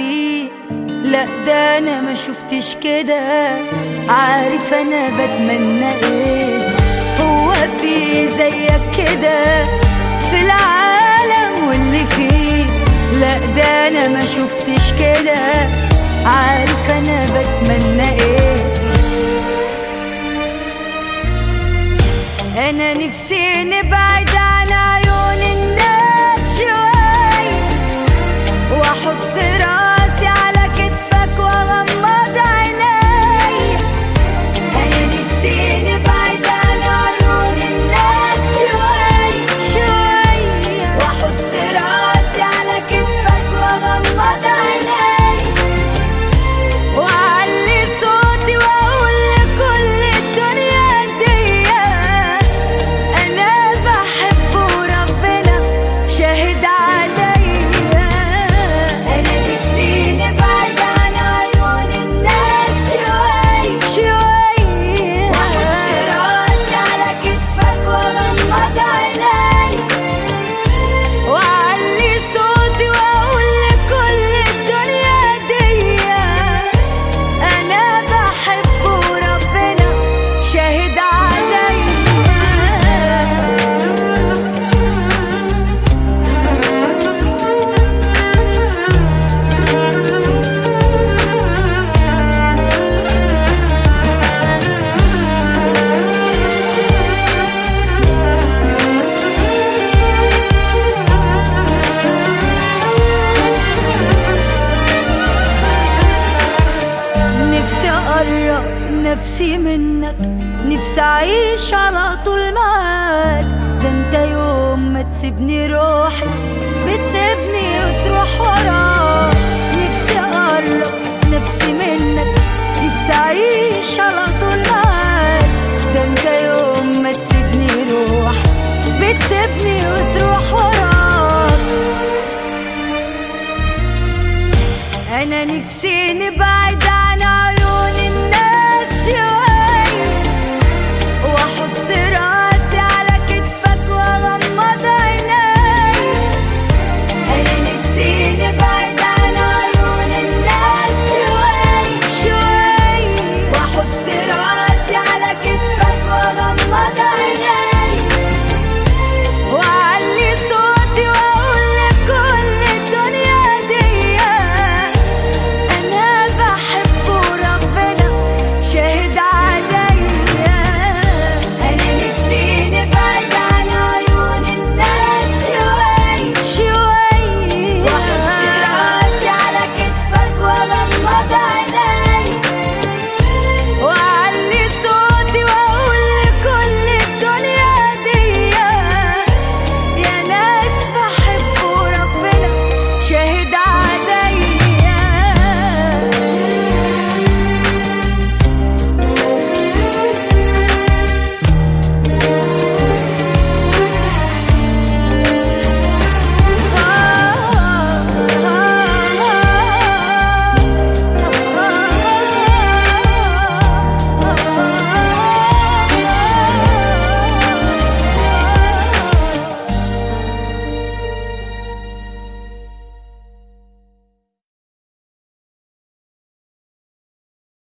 فيه لا ده انا ما شفتش كده عارف انا بتمنى ايه هو في زيك كده في العالم واللي فيه لا ده انا ما شفتش كده عارف انا بتمنى ايه انا نفسي نبعد عن عيون الناس شوي واحط راسي على كتفك واغمض عيني انا نفسي نبعد عن عيون الناس شوي شوي واحط راسي على كتفك واغمض عيني واعلي صوتي واقول لكل الدنيا دي انا بحب وربنا شاهد عليا انا نفسي نبعد عن عيون الناس شوي شوي واحط راسي على كتفك واغمض عيني واعلي صوتي واقول لكل الدنيا دي انا بحب وربنا شاهد عليا نفسي اقرب نفسي منك نفسي اعيش على طول معاك ده انت يوم ما تسيبني روحي بتسيبني وتروح وراك نفسي اقرب نفسي منك نفسي اعيش على طول معاك ده انت يوم ما تسيبني روحي بتسيبني وتروح وراك انا نفسي نبعد عن عيون الناس شوي